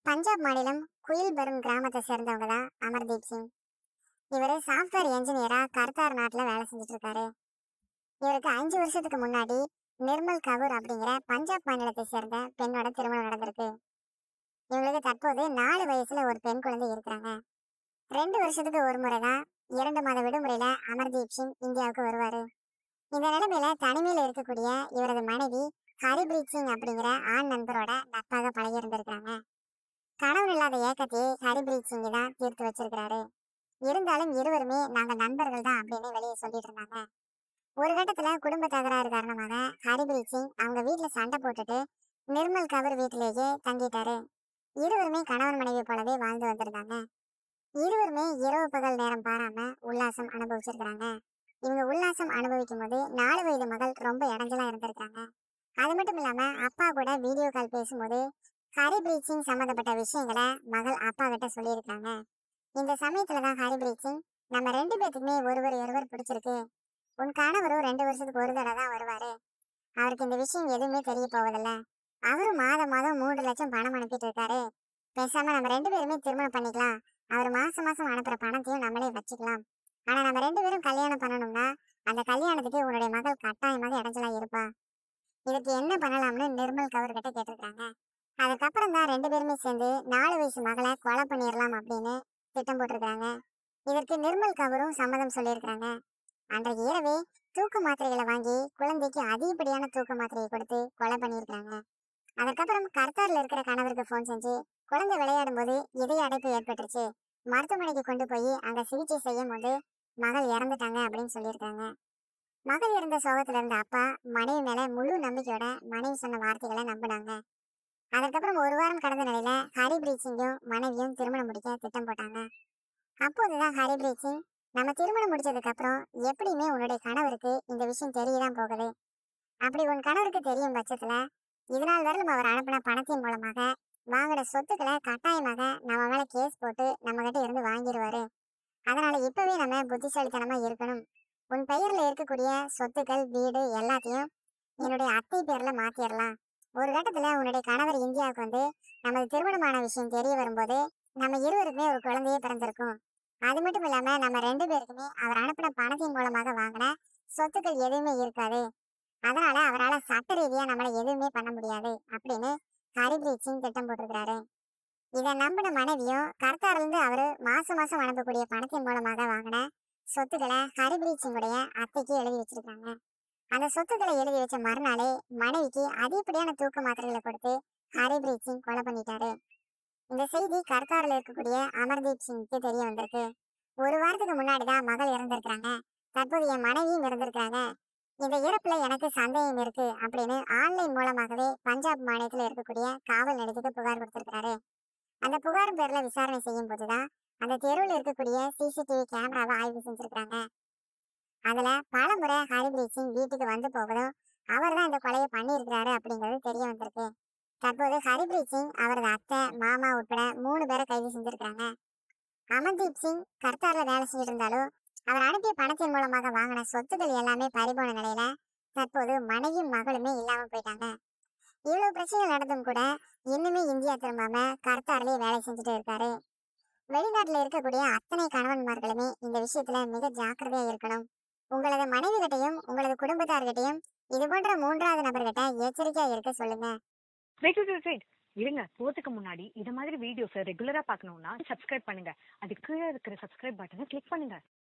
பஞ்சாப் மாநிலம் குயில்பெரும் கிராமத்தை சேர்ந்தவங்க தான் அமர்தீப் சிங் இவர் சாஃப்ட்வேர் என்ஜினியரா கர்த்தார் நாட்டில் வேலை செஞ்சுட்டு இருக்காரு இவருக்கு அஞ்சு வருஷத்துக்கு முன்னாடி நிர்மல் கபூர் அப்படிங்கிற பஞ்சாப் மாநிலத்தை சேர்ந்த பெண்ணோட திருமணம் நடந்திருக்கு இவங்களுக்கு தற்போது நாலு வயசுல ஒரு பெண் குழந்தை இருக்கிறாங்க ரெண்டு வருஷத்துக்கு ஒரு முறை தான் இரண்டு மாத விடுமுறையில அமர்தீப் சிங் இந்தியாவுக்கு வருவாரு இந்த நிலைமையில தனிமையில இருக்கக்கூடிய இவரது மனைவி ஹரிபிரீத் சிங் அப்படிங்கிற ஆண் நண்பரோட நட்பாக பழகி இருந்திருக்காங்க கணவன் இல்லாத ஏக்கத்தையே ஹரிபிரீத் சிங் தான் தீர்த்து வச்சிருக்கிறாரு இருந்தாலும் இருவருமே நாங்க நண்பர்கள் தான் அப்படின்னு வெளியே சொல்லிட்டு இருந்தாங்க ஒரு கட்டத்துல குடும்ப தகராறு காரணமாக ஹரிபிரீத் சிங் அவங்க வீட்டுல சண்டை போட்டுட்டு நிர்மல் கவர் வீட்டிலேயே தங்கிட்டாரு இருவருமே கணவன் மனைவி போலவே வாழ்ந்து வந்திருந்தாங்க இருவருமே இரவு பகல் நேரம் பாராம உல்லாசம் அனுபவிச்சிருக்கிறாங்க இவங்க உல்லாசம் அனுபவிக்கும் போது நாலு வயது மகள் ரொம்ப இடைஞ்சலா இருந்திருக்காங்க அது மட்டும் இல்லாம அப்பா கூட வீடியோ கால் பேசும்போது ஹரிபிரீத் சிங் சம்பந்தப்பட்ட விஷயங்களை மகள் அப்பா கிட்ட சொல்லியிருக்காங்க இந்த சமயத்துல தான் ஹரிபிரீத் சிங் நம்ம ரெண்டு பேத்துக்குமே ஒருவர் ஒருவர் பிடிச்சிருக்கு உன் கணவரும் ரெண்டு வருஷத்துக்கு ஒரு தடவை தான் வருவாரு அவருக்கு இந்த விஷயம் எதுவுமே தெரிய போவதில்ல அவரும் மாதம் மாதம் மூன்று லட்சம் பணம் அனுப்பிட்டு இருக்காரு பேசாம நம்ம ரெண்டு பேருமே திருமணம் பண்ணிக்கலாம் அவர் மாசம் மாசம் அனுப்புற பணத்தையும் நம்மளே வச்சுக்கலாம் ஆனா நம்ம ரெண்டு பேரும் கல்யாணம் பண்ணணும்னா அந்த கல்யாணத்துக்கு உன்னுடைய மகள் கட்டாயமாக இடைஞ்சலா இருப்பா இதுக்கு என்ன பண்ணலாம்னு நிர்மல் கவர் கிட்ட கேட்டிருக்காங்க அதுக்கப்புறம் தான் ரெண்டு பேருமே சேர்ந்து நாலு வயசு மகளை கொலை பண்ணிடலாம் அப்படின்னு திட்டம் போட்டிருக்காங்க இதற்கு நிர்மல் கவரும் சம்மதம் சொல்லியிருக்காங்க அன்றைக்கு இரவே தூக்க மாத்திரைகளை வாங்கி குழந்தைக்கு அதிகப்படியான தூக்க மாத்திரையை கொடுத்து கொலை பண்ணியிருக்காங்க அதுக்கப்புறம் கர்த்தார்ல இருக்கிற கணவருக்கு ஃபோன் செஞ்சு குழந்தை விளையாடும் போது இதய அடைப்பு ஏற்பட்டுருச்சு மருத்துவமனைக்கு கொண்டு போய் அங்க சிகிச்சை செய்யும் போது மகள் இறந்துட்டாங்க அப்படின்னு சொல்லியிருக்காங்க மகள் இருந்த சோகத்துல இருந்த அப்பா மனைவி மேல முழு நம்பிக்கையோட மனைவி சொன்ன வார்த்தைகளை நம்பினாங்க அதுக்கப்புறம் ஒரு வாரம் கடந்த நிலையில ஹரிபிரீத் சிங்கும் மனைவியும் திருமணம் முடிக்க திட்டம் போட்டாங்க அப்போதுதான் ஹரிபிரீத் சிங் நம்ம திருமணம் முடிச்சதுக்கு அப்புறம் எப்படியுமே உன்னுடைய கணவருக்கு இந்த விஷயம் தெரியதான் போகுது அப்படி உன் கணவருக்கு தெரியும் பட்சத்துல இதனால் வரலும் அவர் அனுப்பின பணத்தின் மூலமாக வாங்கின சொத்துக்களை கட்டாயமாக நம்ம மேல கேஸ் போட்டு நம்ம கிட்ட இருந்து வாங்கிடுவாரு அதனால இப்பவே நம்ம புத்திசாலித்தனமா இருக்கணும் உன் பெயர்ல இருக்கக்கூடிய சொத்துக்கள் வீடு எல்லாத்தையும் என்னுடைய அத்தை பேர்ல மாத்திரலாம் ஒரு கட்டத்துல உன்னுடைய கணவர் இந்தியாவுக்கு வந்து நமது திருமணமான விஷயம் தெரிய வரும்போது நம்ம இருவருக்குமே ஒரு குழந்தையே பிறந்திருக்கும் அது மட்டும் இல்லாம நம்ம ரெண்டு பேருக்குமே அவர் அனுப்பின பணத்தின் மூலமாக வாங்கின சொத்துக்கள் எதுவுமே இருக்காது அதனால அவரால் சட்ட ரீதியா நம்மள எதுவுமே பண்ண முடியாது அப்படின்னு ஹரிபிரீத் சிங் திட்டம் போட்டிருக்கிறாரு இதை நம்பின மனைவியும் கர்த்தார்ல இருந்து அவரு மாசம் மாசம் அனுப்பக்கூடிய பணத்தின் மூலமாக வாங்கின சொத்துக்களை ஹரிபிரீத் சிங்குடைய அத்தைக்கு எழுதி வச்சிருக்காங்க அந்த சொத்துக்களை எழுதி வச்ச மறுநாளே மனைவிக்கு அதிகப்படியான தூக்க மாத்திரைகளை கொடுத்து ஹரிபிரீத் சிங் கொலை பண்ணிட்டாரு இந்த செய்தி கர்த்தாரில் இருக்கக்கூடிய அமர்தீப் சிங்க்கு தெரிய வந்திருக்கு ஒரு வாரத்துக்கு முன்னாடி தான் மகள் இறந்திருக்கிறாங்க தற்போது என் மனைவியும் இறந்திருக்காங்க இந்த இறப்புல எனக்கு சந்தேகம் இருக்கு அப்படின்னு ஆன்லைன் மூலமாகவே பஞ்சாப் மாநிலத்தில் இருக்கக்கூடிய காவல் நிலையத்துக்கு புகார் கொடுத்திருக்கிறாரு அந்த புகார் பேர்ல விசாரணை செய்யும் போதுதான் அந்த தெருவில் இருக்கக்கூடிய சிசிடிவி கேமராவை ஆய்வு செஞ்சிருக்காங்க அதுல பல முறை ஹரிபிரீத் சிங் வீட்டுக்கு வந்து போவதும் அவர் தான் இந்த கொலையை பண்ணியிருக்கிறாரு அப்படிங்கிறது தெரிய வந்திருக்கு தற்போது ஹரிபிரீத் சிங் அவரது அத்தை மாமா உட்பட மூணு பேரை கைது செஞ்சிருக்காங்க அமன்தீப் சிங் கர்த்தார்ல வேலை செஞ்சுட்டு இருந்தாலும் அவர் அனுப்பிய பணத்தின் மூலமாக வாங்கின சொத்துக்கள் எல்லாமே பறிபோன நிலையில தற்போது மனைவியும் மகளுமே இல்லாம போயிட்டாங்க இவ்வளவு பிரச்சனைகள் நடந்தும் கூட இன்னுமே இந்தியா திரும்பாம கர்த்தார்லயே வேலை செஞ்சுட்டு இருக்காரு வெளிநாட்டுல இருக்கக்கூடிய அத்தனை கணவன்மார்களுமே இந்த விஷயத்துல மிக ஜாக்கிரதையா இருக்கணும் உங்களது மனைவி கிட்டையும் உங்களது குடும்பத்தார்கிட்டையும் இது போன்ற மூன்றாவது நபர்கிட்ட எச்சரிக்கையா இருக்க சொல்லுங்க வெயிட் வெயிட் வெயிட் வெயிட் இருங்க போறதுக்கு முன்னாடி இது மாதிரி வீடியோஸ் ரெகுலரா பார்க்கணும்னா சப்ஸ்கிரைப் பண்ணுங்க அதுக்கு கீழே இருக்கிற சப்ஸ்கிரைப் பட்டனை கிளிக் பண்ணுங்க